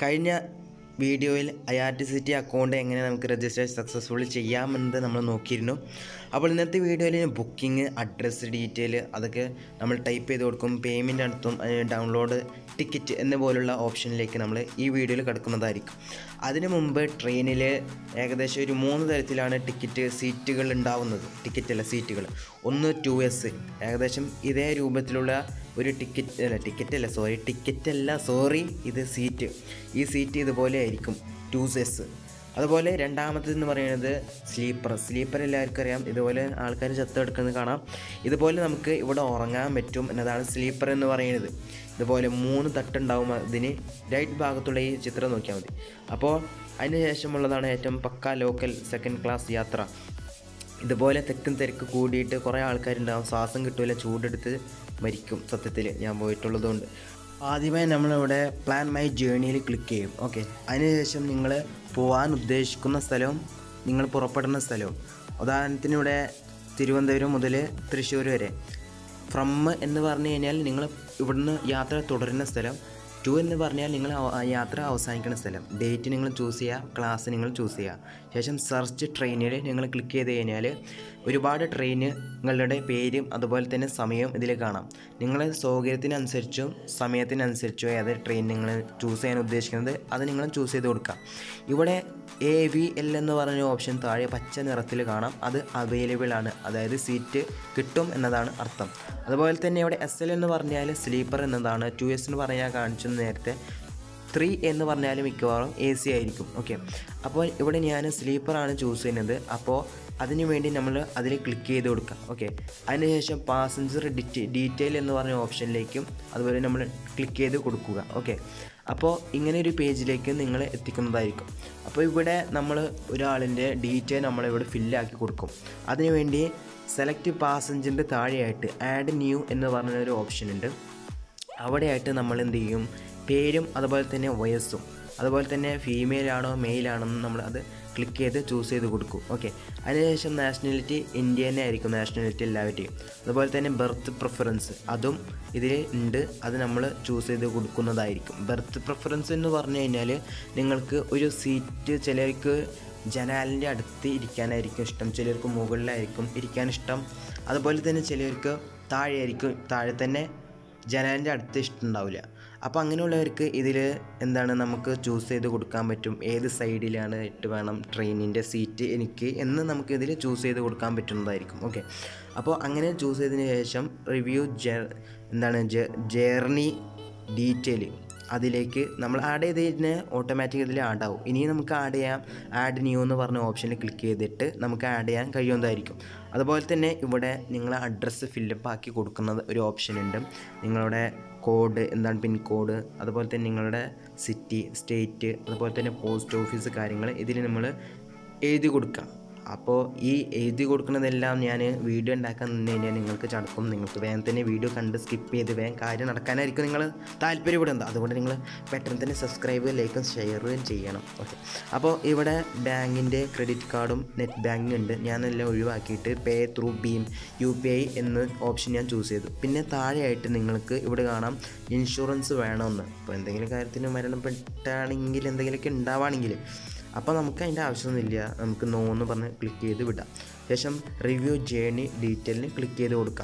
കഴിഞ്ഞ വീഡിയോയിൽ I R C T C account എങ്ങനെ നമുക്ക് രജിസ്റ്റർ സക്സസ്ഫുള്ളി ചെയ്യാമെന്നത് നമ്മൾ നോക്കിയിരുന്നു അപ്പോൾ ഇന്നത്തെ വീഡിയോയിൽ ബുക്കിംഗ് അഡ്രസ്സ് ഡീറ്റെയിൽ അതൊക്കെ നമ്മൾ ടൈപ്പ് ചെയ്ത് കൊടുക്കും പേയ്മെൻറ്റ് നടത്തും ഡൗൺലോഡ് ടിക്കറ്റ് എന്ന പോലുള്ള ഓപ്ഷനിലേക്ക് നമ്മൾ ഈ വീഡിയോയിൽ കിടക്കുന്നതായിരിക്കും അതിനു മുമ്പ് ട്രെയിനിൽ ഏകദേശം ഒരു മൂന്ന് തരത്തിലാണ് ടിക്കറ്റ് സീറ്റുകൾ ഉണ്ടാവുന്നത് ടിക്കറ്റ് അല്ല സീറ്റുകൾ ഒന്ന് ടു എസ് ഏകദേശം ഇതേ രൂപത്തിലുള്ള ഒരു ടിക്കറ്റ് അല്ല ടിക്കറ്റ് അല്ല സോറി ടിക്കറ്റ് അല്ല സോറി ഇത് സീറ്റ് ഈ സീറ്റ് ഇതുപോലെ ആയിരിക്കും ടു എസ് അതുപോലെ രണ്ടാമത്തേതെന്ന് പറയുന്നത് സ്ലീപ്പർ സ്ലീപ്പർ എല്ലാവർക്കും അറിയാം ഇതുപോലെ ആൾക്കാർ ചത്തെടുക്കുന്നത് കാണാം ഇതുപോലെ നമുക്ക് ഇവിടെ ഉറങ്ങാൻ പറ്റും എന്നതാണ് സ്ലീപ്പർ എന്ന് പറയുന്നത് ഇതുപോലെ മൂന്ന് തട്ടുണ്ടാവും ഇതിന് റൈറ്റ് ഭാഗത്തുള്ള ഈ ചിത്രം നോക്കിയാൽ മതി അപ്പോൾ അതിന് ശേഷമുള്ളതാണ് ഏറ്റവും പക്ക ലോക്കൽ സെക്കൻഡ് ക്ലാസ് യാത്ര ഇതുപോലെ തെക്കും തിരക്ക് കൂടിയിട്ട് കുറേ ആൾക്കാരുണ്ടാവും ശ്വാസം കിട്ടൂല ചൂടെടുത്ത് മരിക്കും സത്യത്തിൽ ഞാൻ പോയിട്ടുള്ളതുകൊണ്ട് ആദ്യമായി നമ്മളിവിടെ പ്ലാൻ മൈ ജേണിയിൽ ക്ലിക്ക് ചെയ്യും ഓക്കെ അതിനുശേഷം നിങ്ങൾ പോകാൻ ഉദ്ദേശിക്കുന്ന സ്ഥലവും നിങ്ങൾ പുറപ്പെടുന്ന സ്ഥലവും ഉദാഹരണത്തിന് ഇവിടെ തിരുവനന്തപുരം മുതൽ തൃശ്ശൂർ വരെ ഫ്രം എന്ന് പറഞ്ഞു കഴിഞ്ഞാൽ നിങ്ങൾ ഇവിടുന്ന് യാത്ര തുടരുന്ന സ്ഥലം ടു എന്ന് പറഞ്ഞാൽ നിങ്ങൾ അവ- ആ യാത്ര അവസാനിക്കുന്ന സ്ഥലം ഡേറ്റ് നിങ്ങൾ ചൂസ് ചെയ്യുക ക്ലാസ് നിങ്ങൾ ചൂസ് ചെയ്യുക ശേഷം സെർച്ച് ട്രെയിനിൽ നിങ്ങൾ ക്ലിക്ക് ചെയ്ത് കഴിഞ്ഞാൽ ഒരുപാട് ട്രെയിന് നിങ്ങളുടെ പേരും അതുപോലെ തന്നെ സമയവും ഇതിൽ കാണാം നിങ്ങളെ സൗകര്യത്തിനനുസരിച്ചും സമയത്തിനനുസരിച്ചും ഏത് ട്രെയിൻ നിങ്ങൾ ചൂസ് ചെയ്യാൻ ഉദ്ദേശിക്കുന്നത് അത് നിങ്ങൾ ചൂസ് ചെയ്ത് കൊടുക്കുക ഇവിടെ എ വി എൽ എന്ന് പറഞ്ഞ ഓപ്ഷൻ താഴെ പച്ച നിറത്തിൽ കാണാം അത് അവൈലബിൾ ആണ് അതായത് സീറ്റ് കിട്ടും എന്നതാണ് അർത്ഥം അതുപോലെ തന്നെ ഇവിടെ എസ് എൽ എന്ന് പറഞ്ഞാൽ സ്ലീപ്പർ എന്നതാണ് ടു എസ് എന്ന് പറഞ്ഞാൽ കാണിച്ചു നേരത്തെ ത്രീ എന്ന് പറഞ്ഞാൽ മിക്കവാറും എ സി ആയിരിക്കും ഓക്കെ അപ്പോൾ ഇവിടെ ഞാൻ സ്ലീപ്പറാണ് ചൂസ് ചെയ്യുന്നത് അപ്പോൾ അതിന് വേണ്ടി നമ്മൾ അതിൽ ക്ലിക്ക് ചെയ്ത് കൊടുക്കുക ഓക്കെ അതിനുശേഷം പാസഞ്ചർ ഡിറ്റ് ഡീറ്റെയിൽ എന്ന് പറഞ്ഞ ഓപ്ഷനിലേക്കും അതുപോലെ നമ്മൾ ക്ലിക്ക് ചെയ്ത് കൊടുക്കുക ഓക്കെ അപ്പോൾ ഇങ്ങനെ ഒരു പേജിലേക്ക് നിങ്ങൾ എത്തിക്കുന്നതായിരിക്കും അപ്പോൾ ഇവിടെ നമ്മൾ ഒരാളിൻ്റെ ഡീറ്റെയിൽ നമ്മളിവിടെ ഫില്ലാക്കി കൊടുക്കും അതിനുവേണ്ടി സെലക്ട് പാസഞ്ചറിൻ്റെ താഴെയായിട്ട് ആഡ് ന്യൂ എന്ന് പറഞ്ഞ ഒരു ഓപ്ഷൻ ഉണ്ട് അവിടെയായിട്ട് നമ്മൾ എന്ത് ചെയ്യും പേരും അതുപോലെ തന്നെ വയസ്സും അതുപോലെ തന്നെ ഫീമെയിൽ ആണോ മെയിൽ ആണോ എന്ന് നമ്മൾ അത് ക്ലിക്ക് ചെയ്ത് ചൂസ് ചെയ്ത് കൊടുക്കും ഓക്കെ അതിനുശേഷം നാഷണാലിറ്റി ഇന്ത്യനെ ആയിരിക്കും നാഷണാലിറ്റി എല്ലാവരുടെയും അതുപോലെ തന്നെ ബർത്ത് പ്രിഫറൻസ് അതും ഇതിൽ ഉണ്ട് അത് നമ്മൾ ചൂസ് ചെയ്ത് കൊടുക്കുന്നതായിരിക്കും ബർത്ത് പ്രിഫറൻസ് എന്ന് പറഞ്ഞു കഴിഞ്ഞാൽ നിങ്ങൾക്ക് ഒരു സീറ്റ് ചിലർക്ക് ജനാലിൻ്റെ അടുത്ത് ഇരിക്കാനായിരിക്കും ഇഷ്ടം ചിലർക്ക് മുകളിലായിരിക്കും ഇരിക്കാൻ ഇഷ്ടം അതുപോലെ തന്നെ ചിലർക്ക് താഴെയായിരിക്കും താഴെ തന്നെ ജനാലിൻ്റെ അടുത്ത് ഇഷ്ടമുണ്ടാവില്ല അപ്പോൾ അങ്ങനെയുള്ളവർക്ക് ഇതിൽ എന്താണ് നമുക്ക് ചൂസ് ചെയ്ത് കൊടുക്കാൻ പറ്റും ഏത് സൈഡിലാണ് ഇട്ട് വേണം ട്രെയിനിൻ്റെ സീറ്റ് എനിക്ക് എന്ന് നമുക്ക് ഇതിൽ ചൂസ് ചെയ്ത് കൊടുക്കാൻ പറ്റുന്നതായിരിക്കും ഓക്കെ അപ്പോൾ അങ്ങനെ ചൂസ് ചെയ്തതിന് ശേഷം റിവ്യൂ ജെ എന്താണ് ജേർണി ഡീറ്റെയിൽ അതിലേക്ക് നമ്മൾ ആഡ് ചെയ്ത് കഴിഞ്ഞാൽ ഓട്ടോമാറ്റിക് ഇതിൽ ആഡ് ആവും ഇനി നമുക്ക് ആഡ് ചെയ്യാം ആഡ് ന്യൂ എന്ന് പറഞ്ഞ ഓപ്ഷനിൽ ക്ലിക്ക് ചെയ്തിട്ട് നമുക്ക് ആഡ് ചെയ്യാൻ കഴിയുന്നതായിരിക്കും അതുപോലെ തന്നെ ഇവിടെ നിങ്ങൾ അഡ്രസ്സ് ഫില്ലപ്പ് ആക്കി കൊടുക്കുന്നത് ഒരു ഓപ്ഷൻ ഉണ്ട് നിങ്ങളുടെ കോഡ് എന്താണ് പിൻ കോഡ് അതുപോലെ തന്നെ നിങ്ങളുടെ സിറ്റി സ്റ്റേറ്റ് അതുപോലെ തന്നെ പോസ്റ്റ് ഓഫീസ് കാര്യങ്ങൾ ഇതിൽ നമ്മൾ എഴുതി കൊടുക്കാം അപ്പോൾ ഈ എഴുതി കൊടുക്കുന്നതെല്ലാം ഞാൻ വീഡിയോ ഉണ്ടാക്കാൻ നിന്ന് കഴിഞ്ഞാൽ നിങ്ങൾക്ക് ചടക്കും നിങ്ങൾക്ക് വേഗം തന്നെ വീഡിയോ കണ്ട് സ്കിപ്പ് ചെയ്ത് വേഗം കാര്യം നടക്കാനായിരിക്കും നിങ്ങൾ താല്പര്യപ്പെടുന്നത് അതുകൊണ്ട് നിങ്ങൾ പെട്ടെന്ന് തന്നെ സബ്സ്ക്രൈബ് ലൈക്കും ഷെയറും ചെയ്യണം ഓക്കെ അപ്പോൾ ഇവിടെ ബാങ്കിൻ്റെ ക്രെഡിറ്റ് കാർഡും നെറ്റ് ബാങ്കിങ് ഉണ്ട് ഞാനെല്ലാം ഒഴിവാക്കിയിട്ട് pay through BHIM U P I എന്ന ഓപ്ഷൻ ഞാൻ ചൂസ് ചെയ്തു പിന്നെ താഴെയായിട്ട് നിങ്ങൾക്ക് ഇവിടെ കാണാം ഇൻഷുറൻസ് വേണമെന്ന് അപ്പോൾ എന്തെങ്കിലും കാര്യത്തിന് മരണപ്പെട്ടാണെങ്കിൽ എന്തെങ്കിലുമൊക്കെ ഉണ്ടാവുകയാണെങ്കിൽ അപ്പോൾ നമുക്ക് അതിൻ്റെ ആവശ്യമൊന്നുമില്ല നമുക്ക് നോ എന്ന് പറഞ്ഞ് ക്ലിക്ക് ചെയ്ത് വിടാം ശേഷം റിവ്യൂ ജേണി ഡീറ്റെയിലിന് ക്ലിക്ക് ചെയ്ത് കൊടുക്കാം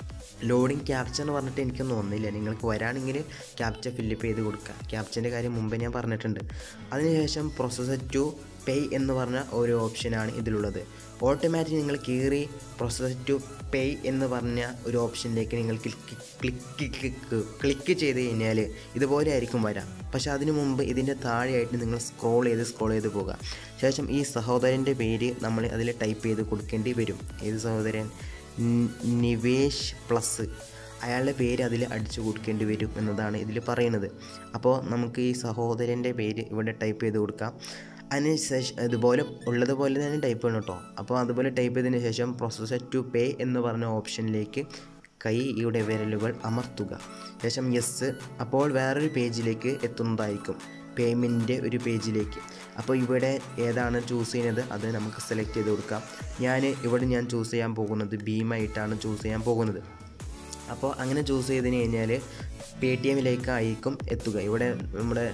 ലോഡിങ് ക്യാപ്ച എന്ന് പറഞ്ഞിട്ട് എനിക്കൊന്നും ഒന്നില്ല നിങ്ങൾക്ക് വരാണെങ്കിൽ ക്യാപ്ച ഫില്ലപ്പ് ചെയ്ത് കൊടുക്കുക ക്യാപ്ചൻ്റെ കാര്യം മുമ്പേ ഞാൻ പറഞ്ഞിട്ടുണ്ട് അതിനുശേഷം പ്രൊസസ്സർ ടു പേ എന്ന് പറഞ്ഞ ഒരു ഓപ്ഷനാണ് ഇതിലുള്ളത് ഓട്ടോമാറ്റിക് നിങ്ങൾ കയറി പ്രൊസസ്സർ ടു പേ എന്ന് പറഞ്ഞ ഒരു ഓപ്ഷനിലേക്ക് നിങ്ങൾ ക്ലിക്ക് ക്ലിക്ക് ക്ലിക്ക് ക്ലിക്ക് ചെയ്ത് കഴിഞ്ഞാൽ ഇതുപോലെ ആയിരിക്കും വരാം പക്ഷെ അതിനു മുമ്പ് ഇതിൻ്റെ താഴെയായിട്ട് നിങ്ങൾ സ്ക്രോൾ ചെയ്ത് സ്ക്രോൾ ചെയ്ത് പോകുക ശേഷം ഈ സഹോദരൻ്റെ പേര് നമ്മൾ അതിൽ ടൈപ്പ് ചെയ്ത് കൊടുക്കേണ്ടി വരും ഏത് സഹോദരൻ നി- നിവേഷ് പ്ലസ് അയാളുടെ പേര് അതിൽ അടിച്ചു കൊടുക്കേണ്ടി വരും എന്നതാണ് ഇതിൽ പറയുന്നത് അപ്പോൾ നമുക്ക് ഈ സഹോദരൻ്റെ പേര് ഇവിടെ ടൈപ്പ് ചെയ്ത് കൊടുക്കാം അതിന് ശേഷം ഇതുപോലെ ഉള്ളതുപോലെ തന്നെ ടൈപ്പ് ചെയ്യണം കേട്ടോ അപ്പോൾ അതുപോലെ ടൈപ്പ് ചെയ്തതിന് ശേഷം പ്രോസസ്സർ ടു പേ എന്ന് പറഞ്ഞ ഓപ്ഷനിലേക്ക് കൈയുടെ വിരലുകൾ അമർത്തുക ശേഷം യെസ് അപ്പോൾ വേറൊരു പേജിലേക്ക് എത്തുന്നതായിരിക്കും പേയ്മെൻറ്റിൻ്റെ ഒരു പേജിലേക്ക് അപ്പോൾ ഇവിടെ ഏതാണ് ചൂസ് ചെയ്യുന്നത് അത് നമുക്ക് സെലക്ട് ചെയ്ത് കൊടുക്കാം ഞാൻ ഇവിടെ ഞാൻ ചൂസ് ചെയ്യാൻ പോകുന്നത് ഭീമായിട്ടാണ് ചൂസ് ചെയ്യാൻ പോകുന്നത് അപ്പോൾ അങ്ങനെ ചൂസ് ചെയ്തതിന് കഴിഞ്ഞാൽ പേ ടി എമ്മിലേക്കായിരിക്കും എത്തുക ഇവിടെ നമ്മുടെ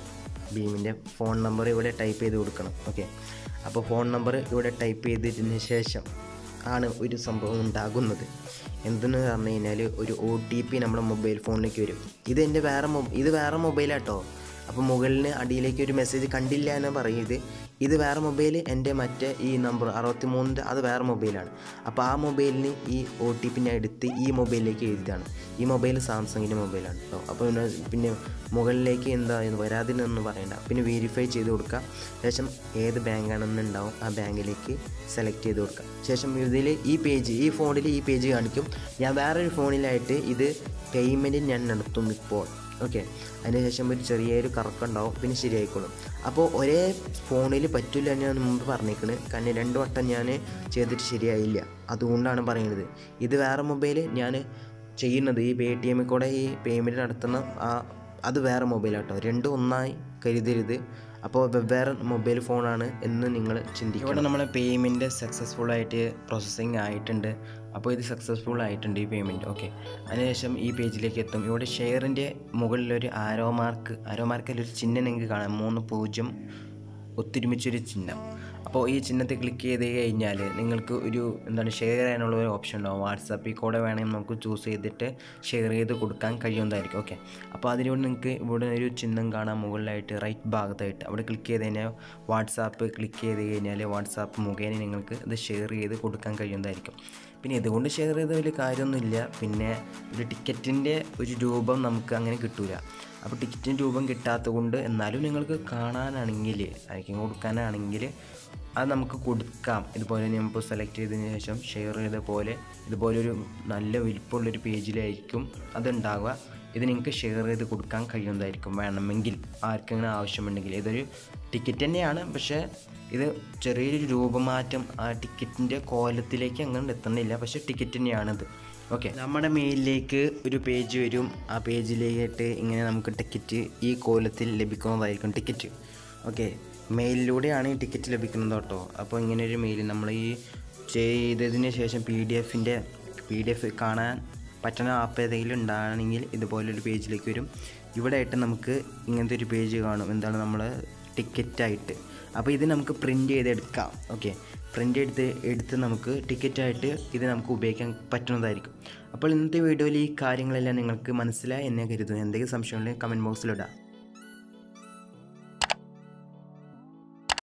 ഭീമിൻ്റെ ഫോൺ നമ്പർ ഇവിടെ ടൈപ്പ് ചെയ്ത് കൊടുക്കണം ഓക്കെ അപ്പോൾ ഫോൺ നമ്പർ ഇവിടെ ടൈപ്പ് ചെയ്തതിന് ശേഷം ആണ് ഒരു സംഭവം ഉണ്ടാകുന്നത് എന്തെന്ന് പറഞ്ഞു കഴിഞ്ഞാൽ ഒരു ഒ ടി പി നമ്മുടെ മൊബൈൽ ഫോണിലേക്ക് വരും ഇത് എൻ്റെ വേറെ മൊ ഇത് വേറെ മൊബൈലാട്ടോ അപ്പോൾ മുകളിൽ അടിയിലേക്ക് ഒരു മെസ്സേജ് കണ്ടില്ല എന്ന് പറയും ഇത് ഇത് വേറെ മൊബൈൽ എൻ്റെ മറ്റേ ഈ നമ്പർ അറുപത്തി മൂന്നിൻ്റെ അത് വേറെ മൊബൈലാണ് അപ്പോൾ ആ മൊബൈലിന് ഈ ഒ ടി പി ഞാൻ എടുത്ത് ഈ മൊബൈലിലേക്ക് എഴുതിയതാണ് ഈ മൊബൈൽ സാംസങ്ങിൻ്റെ മൊബൈലാണ് കേട്ടോ അപ്പോൾ പിന്നെ പിന്നെ മുകളിലേക്ക് എന്താ വരാതിനൊന്നും പറയണ്ട പിന്നെ വെരിഫൈ ചെയ്ത് കൊടുക്കുക ശേഷം ഏത് ബാങ്കാണെന്ന് ഉണ്ടാവും ആ ബാങ്കിലേക്ക് സെലക്ട് ചെയ്ത് കൊടുക്കുക ശേഷം ഇതിൽ ഈ പേജ് ഈ ഫോണിൽ ഈ പേജ് കാണിക്കും ഞാൻ വേറൊരു ഫോണിലായിട്ട് ഇത് പേയ്മെൻറ്റ് ഞാൻ നടത്തും ഇപ്പോൾ ഓക്കെ അതിനുശേഷം ഒരു ചെറിയൊരു കറക്കുണ്ടാവും പിന്നെ ശരിയായിക്കോളും അപ്പോൾ ഒരേ ഫോണിൽ പറ്റില്ല എന്ന് ഞാൻ മുമ്പ് പറഞ്ഞേക്കണ് കാരണം രണ്ട് വട്ടം ഞാൻ ചെയ്തിട്ട് ശരിയായില്ല അതുകൊണ്ടാണ് പറയുന്നത് ഇത് വേറെ മൊബൈൽ ഞാൻ ചെയ്യുന്നത് ഈ പേ ടി എമ്മിൽ കൂടെ ഈ പേയ്മെൻറ്റ് നടത്തുന്ന ആ അത് വേറെ മൊബൈലാട്ടോ രണ്ടും ഒന്നായി കരുതരുത് അപ്പോൾ വെവ്വേറെ മൊബൈൽ ഫോണാണ് എന്ന് നിങ്ങൾ ചിന്തിക്കും ഇവിടെ നമ്മളെ പേയ്മെൻറ്റ് സക്സസ്ഫുൾ ആയിട്ട് പ്രോസസ്സിങ് ആയിട്ടുണ്ട് അപ്പോൾ ഇത് സക്സസ്ഫുൾ ആയിട്ടുണ്ട് ഈ പേയ്മെൻറ്റ് ഓക്കെ അതിനുശേഷം ഈ പേജിലേക്ക് എത്തും ഇവിടെ ഷെയറിൻ്റെ മുകളിലൊരു ആരോ മാർക്ക് ആരോ മാർക്കിൽ ഒരു ചിഹ്നം നിങ്ങൾക്ക് കാണാം മൂന്ന് പൂജ്യം ഒത്തൊരുമിച്ചൊരു ചിഹ്നം അപ്പോൾ ഈ ചിഹ്നത്തെ ക്ലിക്ക് ചെയ്ത് കഴിഞ്ഞാൽ നിങ്ങൾക്ക് ഒരു എന്താണ് ഷെയർ ചെയ്യാനുള്ള ഒരു ഓപ്ഷൻ ഉണ്ടാവും വാട്സാപ്പിൽ കൂടെ വേണമെങ്കിൽ നമുക്ക് ചൂസ് ചെയ്തിട്ട് ഷെയർ ചെയ്ത് കൊടുക്കാൻ കഴിയുന്നതായിരിക്കും ഓക്കെ അപ്പോൾ അതിലൂടെ നിങ്ങൾക്ക് ഇവിടെ ഒരു ചിഹ്നം കാണാൻ മുകളിലായിട്ട് റൈറ്റ് ഭാഗത്തായിട്ട് അവിടെ ക്ലിക്ക് ചെയ്ത് കഴിഞ്ഞാൽ വാട്സാപ്പ് ക്ലിക്ക് ചെയ്ത് കഴിഞ്ഞാൽ വാട്സാപ്പ് മുഖേന നിങ്ങൾക്ക് ഇത് ഷെയർ ചെയ്ത് കൊടുക്കാൻ കഴിയുന്നതായിരിക്കും പിന്നെ ഇതുകൊണ്ട് ഷെയർ ചെയ്ത വലിയ കാര്യമൊന്നുമില്ല പിന്നെ ഒരു ടിക്കറ്റിൻ്റെ ഒരു രൂപം നമുക്ക് അങ്ങനെ കിട്ടൂല അപ്പോൾ ടിക്കറ്റിന് രൂപം കിട്ടാത്തത് കൊണ്ട് എന്നാലും നിങ്ങൾക്ക് കാണാനാണെങ്കിൽ ആയിരിക്കും കൊടുക്കാനാണെങ്കിൽ അത് നമുക്ക് കൊടുക്കാം ഇതുപോലെ നമ്മൾ സെലക്ട് ചെയ്തതിന് ശേഷം ഷെയർ ചെയ്ത പോലെ ഇതുപോലൊരു നല്ല വലിപ്പമുള്ളൊരു പേജിലായിരിക്കും അതുണ്ടാവുക ഇത് നിങ്ങൾക്ക് ഷെയർ ചെയ്ത് കൊടുക്കാൻ കഴിയുന്നതായിരിക്കും വേണമെങ്കിൽ ആർക്കെങ്കിലും ആവശ്യമുണ്ടെങ്കിൽ ഇതൊരു ടിക്കറ്റ് തന്നെയാണ് പക്ഷേ ഇത് ചെറിയൊരു രൂപമാറ്റം ആ ടിക്കറ്റിൻ്റെ കോലത്തിലേക്ക് അങ്ങനെ എത്തുന്നില്ല പക്ഷേ ടിക്കറ്റ് തന്നെയാണിത് ഓക്കെ നമ്മുടെ മെയിലിലേക്ക് ഒരു പേജ് വരും ആ പേജിലേക്കിട്ട് ഇങ്ങനെ നമുക്ക് ടിക്കറ്റ് ഈ കോലത്തിൽ ലഭിക്കുന്നതായിരിക്കും ടിക്കറ്റ് ഓക്കെ മെയിലിലൂടെയാണ് ഈ ടിക്കറ്റ് ലഭിക്കുന്നത് കേട്ടോ അപ്പോൾ ഇങ്ങനെ ഒരു മെയിൽ നമ്മൾ ഈ ചെയ്തതിന് ശേഷം പി ഡി എഫിൻ്റെ പി ഡി എഫ് കാണാൻ പറ്റുന്ന ആപ്പ് ഏതെങ്കിലും ഉണ്ടാണെങ്കിൽ ഇതുപോലൊരു പേജിലേക്ക് വരും ഇവിടെ ആയിട്ട് നമുക്ക് ഇങ്ങനത്തെ ഒരു പേജ് കാണും എന്താണ് നമ്മൾ ടിക്കറ്റായിട്ട് അപ്പോൾ ഇത് നമുക്ക് പ്രിൻ്റ് ചെയ്തെടുക്കാം ഓക്കെ പ്രിൻ്റ് എടുത്ത് എടുത്ത് നമുക്ക് ടിക്കറ്റായിട്ട് ഇത് നമുക്ക് ഉപയോഗിക്കാൻ പറ്റുന്നതായിരിക്കും അപ്പോൾ ഇന്നത്തെ വീഡിയോയിൽ ഈ കാര്യങ്ങളെല്ലാം നിങ്ങൾക്ക് മനസ്സിലായി എന്നെ കരുതുന്നു എന്തെങ്കിലും സംശയമുണ്ടെങ്കിൽ കമൻറ്റ് ബോക്സിലിടാം